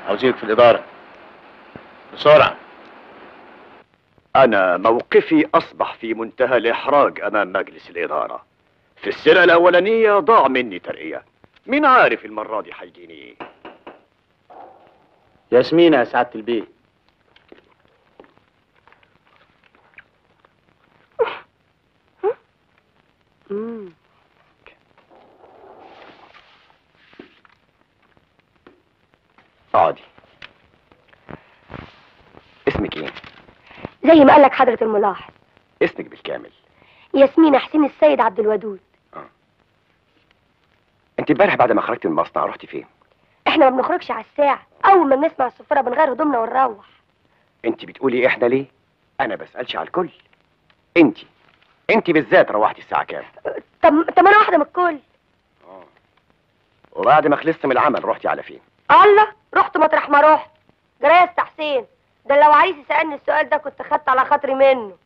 عاوزينك في الإدارة بسرعة أنا موقفي أصبح في منتهى الإحراج أمام مجلس الإدارة في السنة الأولانية ضاع مني ترقية مين عارف المرة دي هيجيني إيه ياسمين يا سعادة البيت مم. اقعدي اسمك ايه؟ زي ما قال لك حضرة الملاحظ اسمك بالكامل ياسمين حسين السيد عبد الودود انت امبارح بعد ما خرجت من المصنع رحتي فين؟ احنا ما بنخرجش على الساعة اول ما بنسمع الصفارة بنغير هدومنا ونروح انت بتقولي احنا ليه؟ انا بسألش على الكل انت انت بالذات روحتي الساعة كام؟ طب طب انا واحدة من الكل وبعد ما خلصت من العمل رحتي على فين؟ الله رحت مطرح ما رحت جرايه يا حسين ده لو عريسي سألني السؤال ده كنت خدت على خاطري منه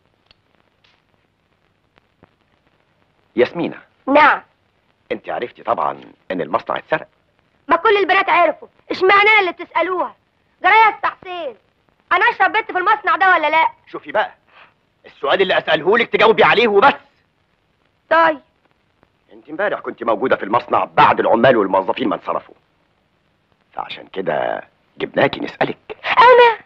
ياسمينة نعم انت عرفتي طبعا ان المصنع اتسرق ما كل البنات عرفوا اشمعنى انا اللي بتسألوها جرايه يا حسين انا اشرب بنت في المصنع ده ولا لا شوفي بقى السؤال اللي اساله لك تجاوبي عليه وبس طيب انت امبارح كنت موجودة في المصنع بعد العمال والموظفين ما انصرفوا فعشان كده جبناكي نسألك انا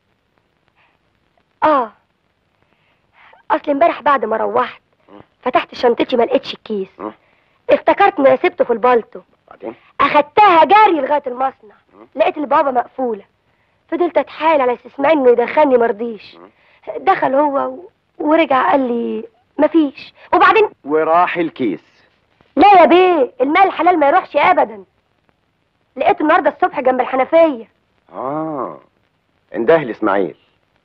اه اصل امبارح بعد ما روحت فتحت شنطتي ما لقيتش الكيس م. افتكرت اني سبته في البالتو بعدين اخدتها جري لغايه المصنع لقيت البابا مقفوله فضلت اتحايل على اسماعيل انه يدخلني مرضيش دخل هو و... ورجع قال لي مفيش وبعدين وراح الكيس لا يا بيه المال حلال ما يروحش ابدا لقيته النهارده الصبح جنب الحنفيه اه انده لاسماعيل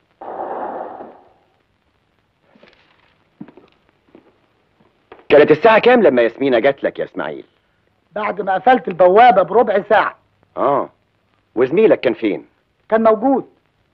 كانت الساعة كام لما ياسمينة جات لك يا اسماعيل؟ بعد ما قفلت البوابة بربع ساعة اه وزميلك كان فين؟ كان موجود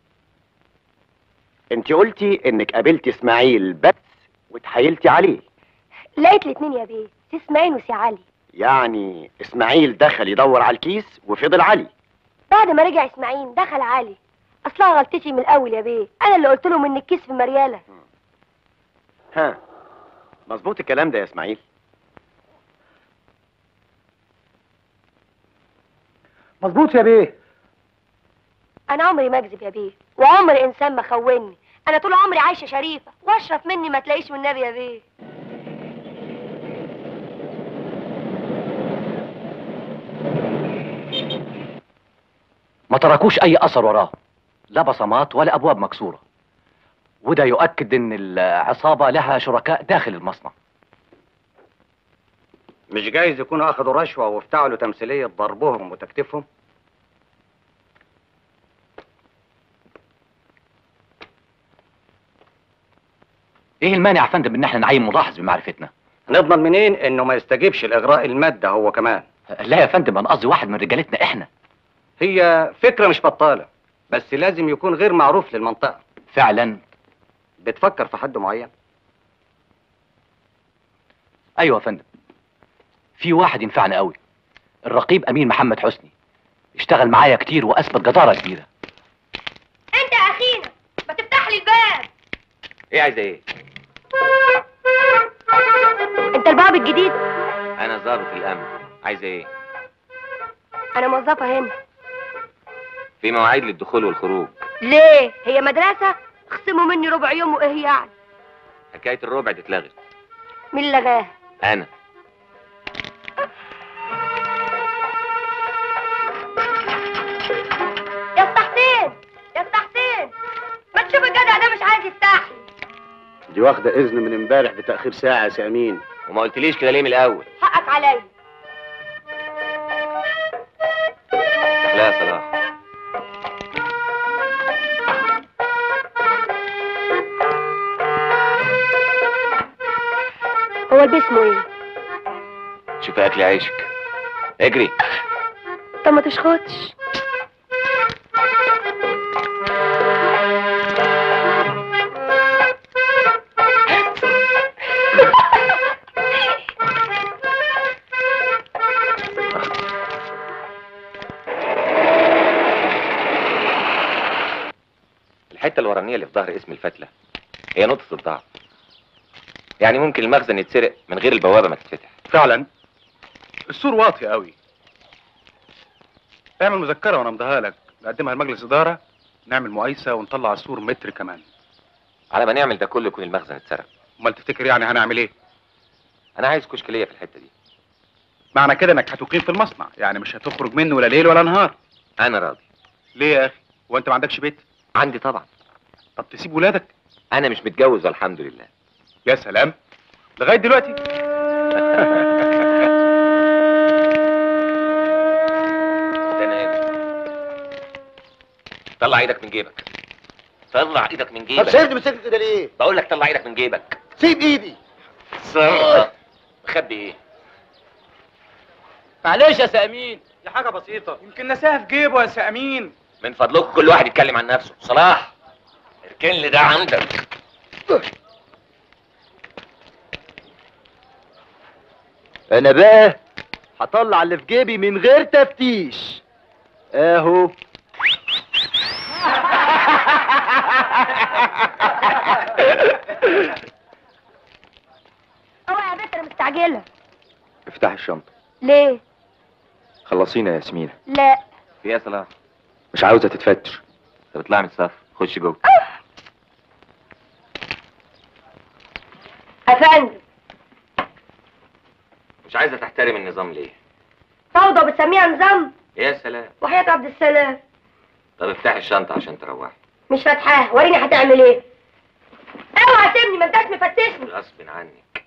انت قلتي انك قابلتي اسماعيل بس واتحايلتي عليه لقيت الاتنين يا بيه سي اسماعيل وسي علي يعني اسماعيل دخل يدور على الكيس وفضل علي بعد ما رجع اسماعيل دخل علي اصلها غلطتي من الاول يا بيه انا اللي قلت لهم ان الكيس في مرياله ها مظبوط الكلام ده يا اسماعيل مظبوط يا بيه انا عمري ما اكذب يا بيه وعمر انسان ما خوني انا طول عمري عايشه شريفه واشرف مني ما تلاقيش والنبي يا بيه ما تركوش اي اثر وراه لا بصمات ولا ابواب مكسوره وده يؤكد ان العصابه لها شركاء داخل المصنع مش جايز يكونوا اخدوا رشوه وافتعلوا تمثيليه ضربهم وتكتيفهم ايه المانع يا فندم ان احنا نعين ملاحظ بمعرفتنا نضمن منين انه ما يستجيبش لاغراء الماده هو كمان لا يا فندم انا قصدي واحد من رجالتنا احنا هي فكره مش بطاله بس لازم يكون غير معروف للمنطقه فعلا بتفكر في حد معين ايوه يا فندم في واحد ينفعنا قوي الرقيب امين محمد حسني اشتغل معايا كتير واثبت جداره كبيره انت يا اخينا ما تفتح لي الباب ايه عايزه ايه انت الباب الجديد انا ضابط الامن عايزه ايه انا موظفه هنا في مواعيد للدخول والخروج ليه هي مدرسه اخصموا مني ربع يوم وايه يعني حكايه الربع دي اتلغت مين لغاها انا يا اسطى حسين يا اسطى حسين ما تشوف الجدع ده مش عايز يفتح لي دي واخدة إذن من امبارح بتأخير ساعة يا سي أمين وما قلتليش كده ليه من الاول حقك عليا افتح لها يا صلاح هو البيه اسمه ايه شوفي اكل عيشك اجري طب ما تشخطش الحته الورانيه اللي في ظهر اسم الفتله هي نقطه الضعف يعني ممكن المخزن يتسرق من غير البوابه ما تتفتح فعلا السور واطي قوي اعمل مذكره وانا امضيها لك نقدمها لمجلس اداره نعمل مقايسه ونطلع السور متر كمان على ما نعمل ده كله يكون المخزن اتسرق امال تفتكر يعني هنعمل ايه انا عايز كشكليه في الحته دي معنى كده انك هتقيم في المصنع يعني مش هتخرج منه ولا ليل ولا نهار انا راضي ليه يا اخي هو انت ما عندكش بيت عندي طبعا طب تسيب ولادك انا مش متجوز والحمد لله يا سلام لغايه دلوقتي استنى هنا طلع ايدك من جيبك طلع ايدك من طب جيبك سيبني مسكت كده ليه؟ بقول لك طلع ايدك من جيبك سيب ايدي صرخ مخبي ايه معلش يا سامين دي حاجه بسيطه يمكن نساها في جيبه يا سامين من فضلكم كل واحد يتكلم عن نفسه صلاح اركن لي ده عندك انا بقى هطلع اللي في جيبي من غير تفتيش اهو اوعى يا بنت انا مستعجله افتح الشنطه ليه خلصينا يا ياسمينة لا في ايه يا صلاح مش عاوزه تتفتش طب اطلع من الصف خش جوه افندم مش عايزه تحترم النظام ليه فوضى بتسميها نظام يا سلام وحياة عبد السلام طب افتحي الشنطه عشان تروحي مش فاتحاها وريني هتعمل ايه اوعى تسيبني ما انتش مفتشني غصب عنك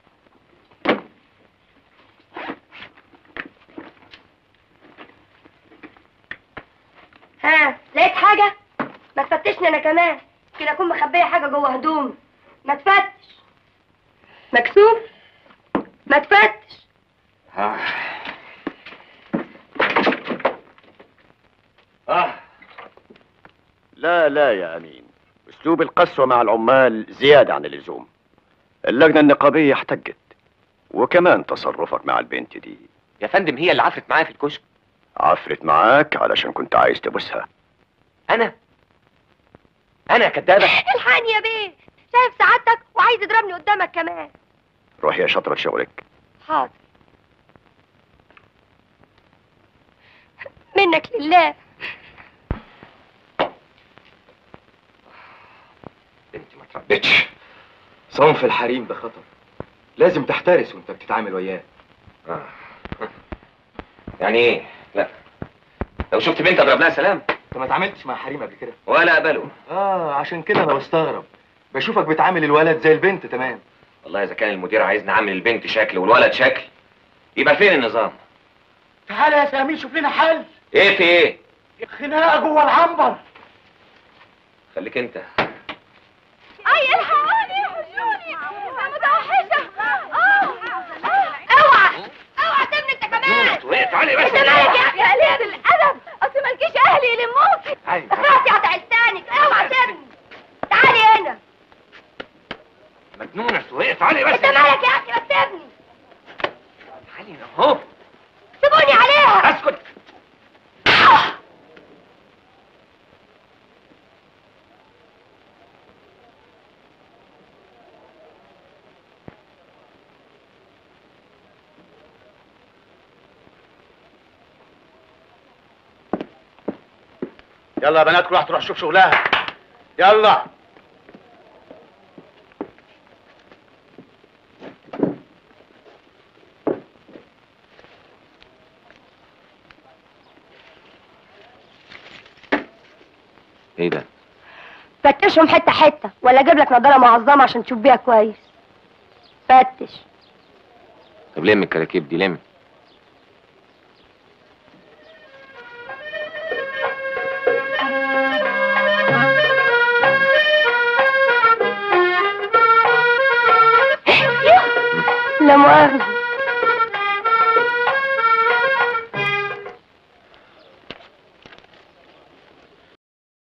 ها لقيت حاجة ما تفتشني انا كمان كده اكون مخبية حاجة جوه هدومي ما تفتش مكسوف ما تفتش اه لا لا يا أمين أسلوب القسوة مع العمال زيادة عن اللزوم اللجنة النقابية احتجت وكمان تصرفك مع البنت دي يا فندم هي اللي عفرت معايا في الكشك عفرت معاك علشان كنت عايز تبوسها انا انا كدابه الحقني يا بيه شايف سعادتك وعايز يضربني قدامك كمان روح يا شطرة شغلك حاضر منك لله بنتي ما تربيتش صنف الحريم ده خطر لازم تحترس وانت بتتعامل وياه آه. يعني ايه لا لو شفت بنت اضرب لها سلام انت ما اتعاملتش مع حريم قبل كده ولا اقبله اه عشان كده انا بستغرب بشوفك بتعامل الولد زي البنت تمام والله اذا كان المدير عايزني اعمل البنت شكل والولد شكل يبقى فين النظام تعالى يا سامي شوف لنا حل ايه في ايه خناقه جوه العنبر خليك انت اي الحقوني حشوني انا متوحشة اوعى اوعى تبني انت كمان وقف علي بس انت مالك يا اخي قليل الادب اصل مالكيش اهلي يلموكي اخرتي قطع لسانك اوعى تبني تعالي هنا مجنونة وقف علي بس انت مالك يا اخي ما تبني علي اهو سيبوني عليها اسكت يلا يا بنات كل واحد تروح تشوف شغلها يلا ايه ده فتشهم حتة حتة ولا اجيب لك نضارة معظمة عشان تشوف بيها كويس فتش طب لم الكراكيب دي لم لا مؤاخذة